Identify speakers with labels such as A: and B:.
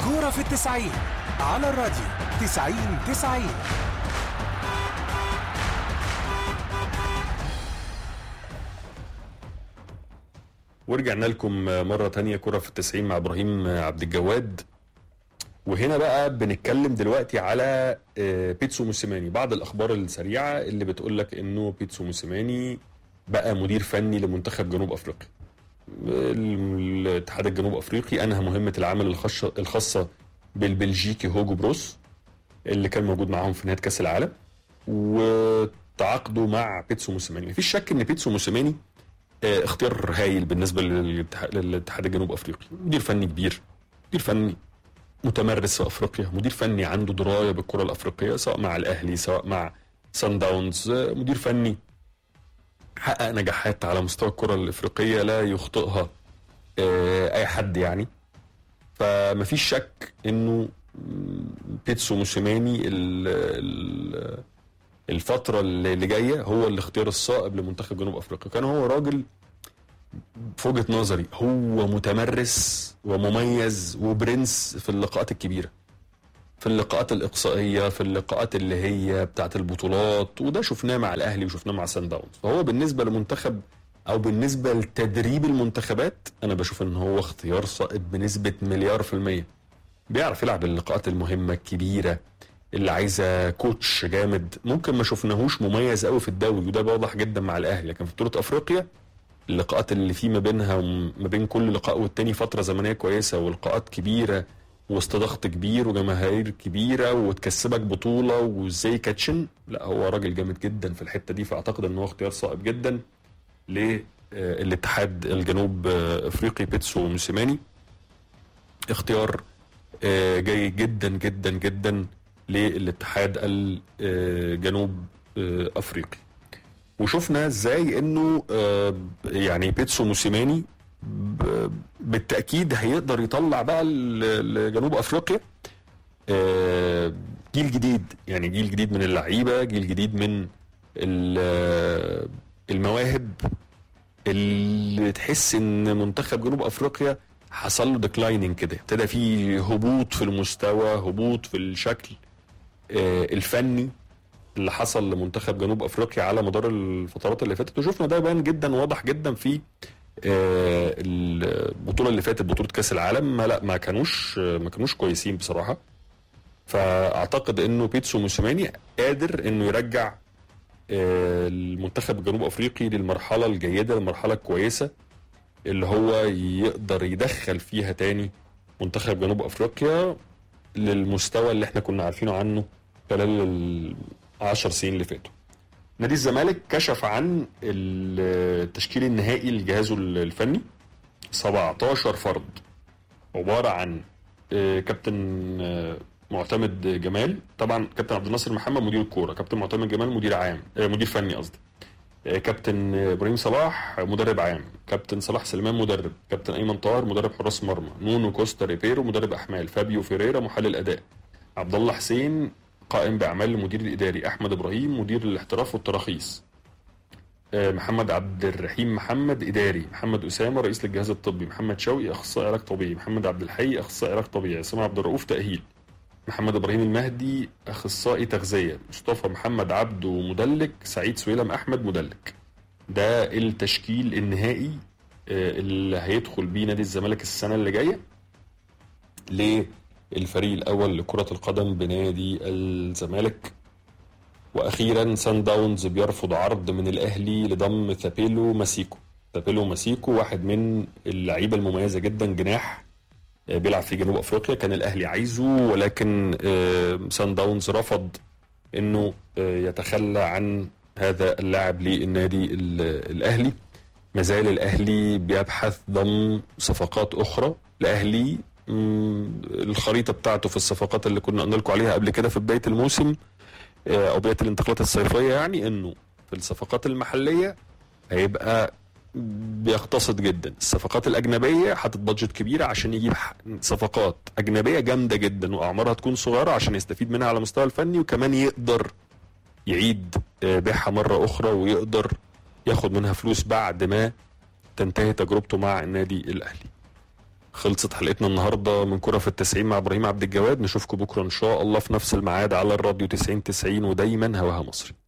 A: كورة في التسعين على الراديو تسعين تسعين
B: ورجعنا لكم مرة تانية كرة في التسعين مع إبراهيم عبد الجواد وهنا بقى بنتكلم دلوقتي على آه، بيتسو موسيماني بعض الأخبار السريعة اللي بتقول لك إنه بيتسو موسيماني بقى مدير فني لمنتخب جنوب أفريقيا ال- الاتحاد الجنوب أفريقي أنهى مهمة العمل الخاصة الخاصة بالبلجيكي هوجو بروس اللي كان موجود معاهم في نهاية كأس العالم وتعاقدوا مع بيتسو موسيماني مفيش شك إن بيتسو موسيماني آه، اختيار هايل بالنسبه للاتحاد للاتحاد الجنوب افريقي مدير فني كبير مدير فني متمرس في افريقيا مدير فني عنده درايه بالكره الافريقيه سواء مع الاهلي سواء مع سان داونز آه، مدير فني حقق نجاحات على مستوى الكره الافريقيه لا يخطئها آه، اي حد يعني فمفيش شك انه مم، بيتسو موسيماني ال- ال- الفترة اللي جاية هو الاختيار الصائب لمنتخب جنوب افريقيا كان هو راجل في وجهة نظري هو متمرس ومميز وبرنس في اللقاءات الكبيرة في اللقاءات الإقصائية في اللقاءات اللي هي بتاعت البطولات وده شفناه مع الأهلي وشفناه مع سان داونز فهو بالنسبة لمنتخب أو بالنسبة لتدريب المنتخبات أنا بشوف إن هو اختيار صائب بنسبة مليار في المية بيعرف يلعب اللقاءات المهمة الكبيرة اللي عايزه كوتش جامد ممكن ما شفناهوش مميز قوي في الدوري وده واضح جدا مع الاهلي لكن في بطوله افريقيا اللقاءات اللي فيه ما بينها وما بين كل لقاء والتاني فتره زمنيه كويسه ولقاءات كبيره وسط ضغط كبير وجماهير كبيره وتكسبك بطوله وازاي كاتشن لا هو راجل جامد جدا في الحته دي فاعتقد ان هو اختيار صائب جدا للاتحاد الجنوب آه، افريقي بيتسو موسيماني اختيار آه، جيد جدا جدا جدا للاتحاد الجنوب آه، افريقي وشفنا ازاي انه آه، يعني بيتسو موسيماني ب- بالتاكيد هيقدر يطلع بقى ل- لجنوب افريقيا آه، جيل جديد يعني جيل جديد من اللعيبه جيل جديد من ال- المواهب اللي تحس ان منتخب جنوب افريقيا حصل له ديكلايننج كده ابتدى فيه هبوط في المستوى هبوط في الشكل آه، الفني اللي حصل لمنتخب جنوب افريقيا على مدار الفترات اللي فاتت وشفنا ده بان جدا واضح جدا في آه، البطوله اللي فاتت بطوله كاس العالم ما لا ما كانوش ما كانوش كويسين بصراحه فاعتقد انه بيتسو موسيماني قادر انه يرجع آه، المنتخب الجنوب افريقي للمرحله الجيده المرحله الكويسه اللي هو يقدر يدخل فيها تاني منتخب جنوب افريقيا للمستوى اللي احنا كنا عارفينه عنه خلال العشر سنين اللي فاتوا نادي الزمالك كشف عن التشكيل النهائي لجهازه الفني 17 فرد عبارة عن آه، كابتن آه، معتمد جمال طبعا كابتن عبد الناصر محمد مدير الكوره كابتن معتمد جمال مدير عام آه، مدير فني قصدي آه، كابتن ابراهيم صلاح مدرب عام كابتن صلاح سليمان مدرب كابتن ايمن طاهر مدرب حراس مرمى نونو كوستا ريبيرو مدرب احمال فابيو فيريرا محلل اداء عبد الله حسين قائم باعمال المدير الاداري احمد ابراهيم مدير الاحتراف والتراخيص آه، محمد عبد الرحيم محمد اداري محمد اسامه رئيس للجهاز الطبي محمد شوقي اخصائي علاج طبيعي محمد عبد الحي اخصائي علاج طبيعي عصام عبد الرؤوف تاهيل محمد ابراهيم المهدي اخصائي تغذيه مصطفى محمد عبده مدلك سعيد سويلم احمد مدلك ده التشكيل النهائي آه، اللي هيدخل بيه نادي الزمالك السنه اللي جايه للفريق الاول لكره القدم بنادي الزمالك واخيرا سان داونز بيرفض عرض من الاهلي لضم ثابيلو ماسيكو ثابيلو ماسيكو واحد من اللعيبه المميزه جدا جناح آه، بيلعب في جنوب افريقيا كان الاهلي عايزه ولكن آه، سان داونز رفض انه آه، يتخلى عن هذا اللاعب للنادي ال- الاهلي ما زال الاهلي بيبحث ضم صفقات اخرى الاهلي مم، الخريطه بتاعته في الصفقات اللي كنا قلنا لكم عليها قبل كده في بدايه الموسم آه، او بدايه الانتقالات الصيفيه يعني انه في الصفقات المحليه هيبقى بيقتصد جدا الصفقات الاجنبيه حاطط بادجت كبيره عشان يجيب ح- صفقات اجنبيه جامده جدا واعمارها تكون صغيره عشان يستفيد منها على المستوى الفني وكمان يقدر يعيد آه، بيعها مره اخرى ويقدر ياخد منها فلوس بعد ما تنتهي تجربته مع النادي الاهلي خلصت حلقتنا النهارده من كرة في التسعين مع ابراهيم عبد الجواد نشوفكم بكره ان شاء الله في نفس الميعاد على الراديو 90 90 ودايما هواها مصري